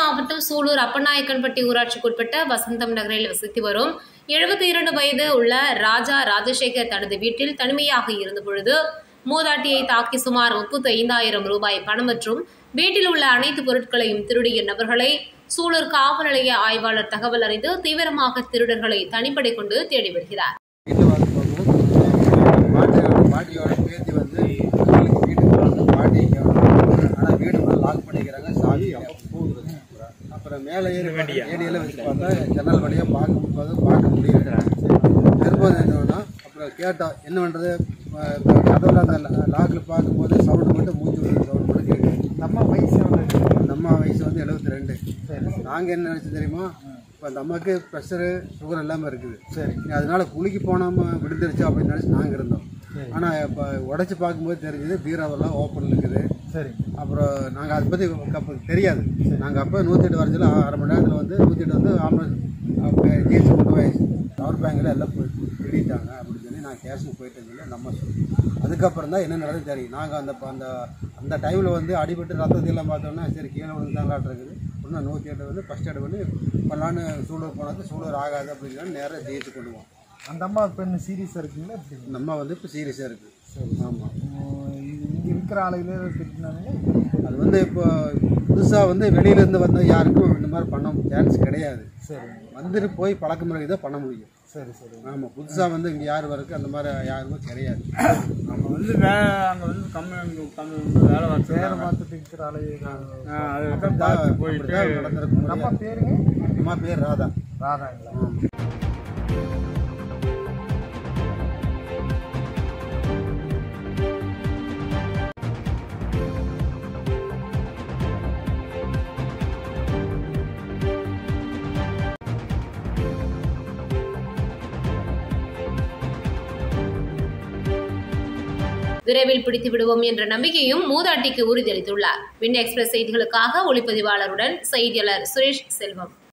மாவட்டம் சூலூர் அப்பநாயக்கன்பட்டி ஊராட்சிக்குட்பட்ட வசந்தம் நகரில் வசித்து வரும் எழுபத்தி இரண்டு வயது உள்ள ராஜா ராஜசேகர் தனது வீட்டில் தனிமையாக இருந்த பொழுது மூதாட்டியை தாக்கி சுமார் முப்பத்தி ஐந்தாயிரம் ரூபாய் பணம் மற்றும் வீட்டில் உள்ள அனைத்து பொருட்களையும் திருடிய நபர்களை சூலூர் காவல் நிலைய ஆய்வாளர் தகவல் அறிந்து தீவிரமாக திருடர்களை தனிப்படை கொண்டு தேடி வருகிறார் வீட்டில் வந்து பார்க்கும்போது பாட்டியோட பாட்டியோட பேத்தி வந்து அவங்களுக்கு வீட்டுக்கு வந்து பாட்டி இங்கே ஆனால் வீடு வந்து லாக் பண்ணிக்கிறாங்க சாவி அப்போ போகுது அப்புறம் மேலே ஏறி ஏடியெல்லாம் வச்சு பார்த்தா ஜன்னல் வழியாக பார்க்கும்போது பார்க்க முடியல திரும்ப என்னன்னா அப்புறம் கேட்டோம் என்ன பண்ணுறது கதவில் அந்த லாக்கில் பார்க்கும்போது சவுண்டு மட்டும் மூஞ்சி விடுற சவுண்டு மட்டும் கேட்குது நம்ம வயசு எவ்வளோ இருக்கு? நம்ம வயசு வந்து எழுபத்தி ரெண்டு சரி நாங்கள் என்ன நினச்சி தெரியுமா இப்போ அந்த அம்மாவுக்கு ப்ரெஷரு சுகர் எல்லாமே இருக்குது சரி அதனால குளிக்கு போனாம விடுந்துருச்சு அப்படின்னு நினச்சி நாங்கள் இருந்தோம் ஆனால் இப்போ உடச்சி பார்க்கும்போது தெரிஞ்சது பீராவெல்லாம் ஓப்பன் இருக்குது சரி அப்புறம் நாங்கள் அதை பற்றி அப்போ தெரியாது நாங்கள் அப்போ நூற்றி எட்டு வரச்சில் அரை மணி நேரத்தில் வந்து நூற்றி எட்டு வந்து ஆம்புலன்ஸ் ஜிஹெச் கொண்டு போய் பவர் பேங்கில் எல்லாம் போய் திடீட்டாங்க அப்படின்னு சொல்லி நான் கேஷுக்கு போயிட்டேன்னு சொல்லி நம்ம சொல்லி அதுக்கப்புறம் தான் என்ன நடந்தது தெரியும் நாங்கள் அந்த அந்த அந்த டைமில் வந்து அடிபட்டு ரத்தத்தையெல்லாம் பார்த்தோன்னா சரி கீழே விழுந்தாங்களாட்டு இருக்குது ஒன்று நூற்றி எட்டு வந்து ஃபஸ்ட் எய்ட் பண்ணி பண்ணலான்னு சூலூர் போனது சூலூர் ஆகாது அப்படின்னு சொல்லி நேராக ஜிஹெச் கொண்டு போவோம் அந்த அம்மா இப்போ என்ன சீரியஸாக இருக்குங்களா எப்படி இந்த அம்மா வந்து இப்போ சீரியஸாக இருக்குது ஆமாம் இங்கே இருக்கிற ஆளுகளே திட்டினாங்க அது வந்து இப்போ புதுசாக வந்து வெளியிலேருந்து வந்த யாருக்கும் இந்த மாதிரி பண்ண சான்ஸ் கிடையாது சரி வந்துட்டு போய் பழக்க முறைக்கு தான் பண்ண முடியும் சரி சரி ஆமாம் புதுசாக வந்து இங்கே யார் வரைக்கும் அந்த மாதிரி யாருமே கிடையாது ஆமாம் வந்து வே அங்கே வந்து கம்மி கம்மி வந்து வேலை வேறு பார்த்துருக்காங்க பார்த்துட்டு இருக்கிற ஆளுங்க அதை பார்த்து போயிட்டு நடந்திருக்கும் நம்ம பேருங்க அம்மா பேர் ராதா ராதாங்களா விரைவில் பிடித்து விடுவோம் என்ற நம்பிக்கையும் மூதாட்டிக்கு உறுதியளித்துள்ளார் வின் எக்ஸ்பிரஸ் செய்திகளுக்காக ஒளிப்பதிவாளருடன் செய்தியாளர் சுரேஷ் செல்வம்